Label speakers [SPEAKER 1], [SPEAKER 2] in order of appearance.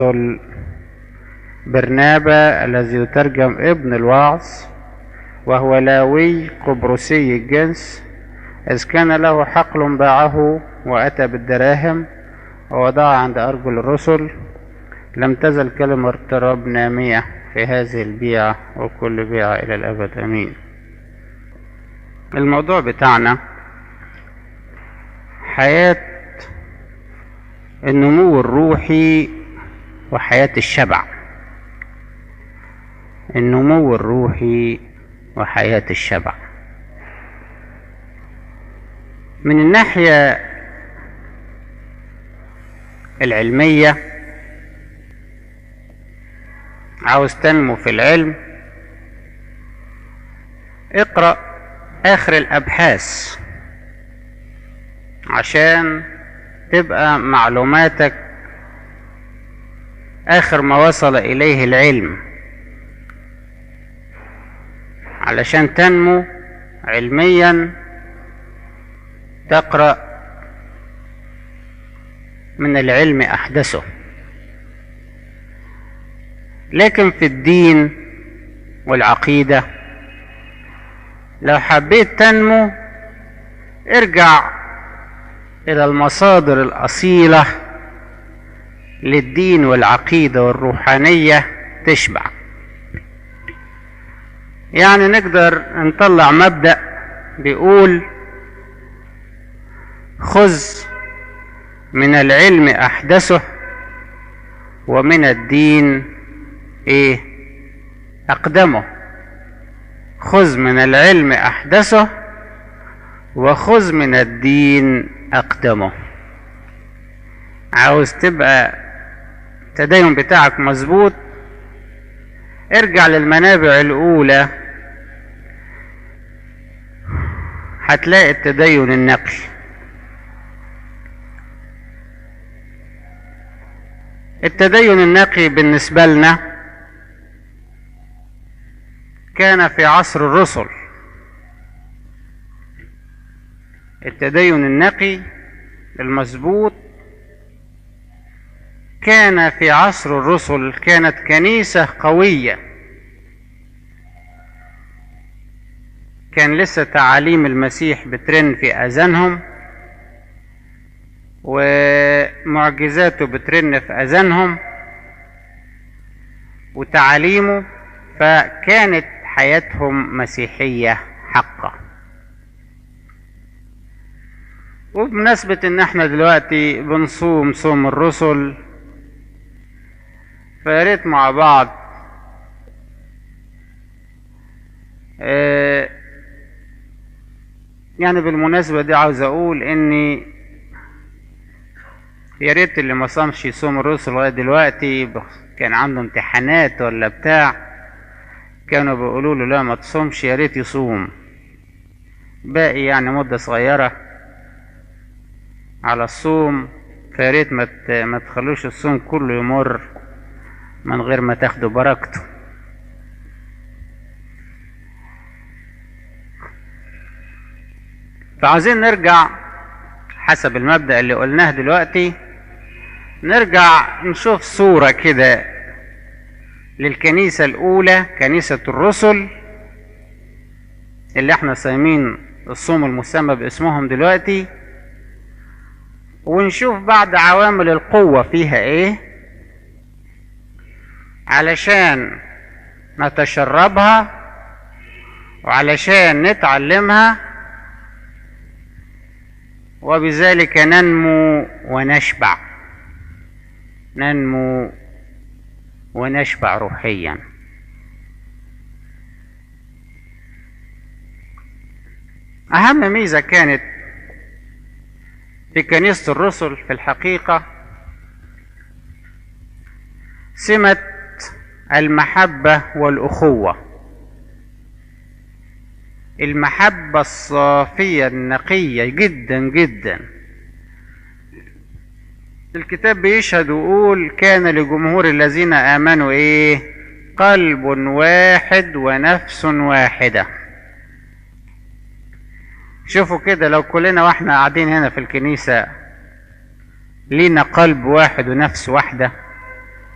[SPEAKER 1] برنابا الذي يترجم ابن الوعظ وهو لاوي قبرصي الجنس إذ كان له حقل باعه وأتى بالدراهم ووضعها عند أرجل الرسل لم تزل كلمة اضطراب نامية في هذه البيعة وكل بيعة إلى الأبد أمين الموضوع بتاعنا حياة النمو الروحي وحياة الشبع النمو الروحي وحياة الشبع من الناحية العلمية عاوز تنمو في العلم اقرأ آخر الأبحاث عشان تبقى معلوماتك آخر ما وصل إليه العلم علشان تنمو علميا تقرأ من العلم أحدثه لكن في الدين والعقيدة لو حبيت تنمو ارجع إلى المصادر الأصيلة للدين والعقيدة والروحانية تشبع يعني نقدر نطلع مبدأ بيقول خذ من العلم أحدثه ومن الدين إيه أقدمه خذ من العلم أحدثه وخذ من الدين أقدمه عاوز تبقى التدين بتاعك مظبوط ارجع للمنابع الأولى هتلاقي التدين النقي التدين النقي بالنسبة لنا كان في عصر الرسل التدين النقي المظبوط كان في عصر الرسل كانت كنيسة قوية كان لسه تعاليم المسيح بترن في أذانهم ومعجزاته بترن في أذانهم وتعاليمه فكانت حياتهم مسيحية حقا وبمناسبة ان احنا دلوقتي بنصوم صوم الرسل فياريت مع بعض اه يعني بالمناسبة دي عاوز اقول اني يا ريت اللي ما صامش يصوم الرسل لغايه دلوقتي كان عنده امتحانات ولا بتاع كانوا بيقولوا له لا ما تصومش يا ريت يصوم باقي يعني مده صغيره على الصوم فيا ريت ما ما تخلوش الصوم كله يمر من غير ما تاخدوا بركته فعاوزين نرجع حسب المبدأ اللي قلناه دلوقتي نرجع نشوف صورة كده للكنيسة الأولى كنيسة الرسل اللي احنا صايمين الصوم المسمى باسمهم دلوقتي ونشوف بعض عوامل القوة فيها ايه علشان نتشربها وعلشان نتعلمها وبذلك ننمو ونشبع ننمو ونشبع روحيا اهم ميزه كانت في كنيسه الرسل في الحقيقه سمه المحبه والاخوه المحبه الصافيه النقيه جدا جدا الكتاب بيشهد ويقول كان لجمهور الذين امنوا ايه قلب واحد ونفس واحده شوفوا كده لو كلنا واحنا قاعدين هنا في الكنيسه لينا قلب واحد ونفس واحده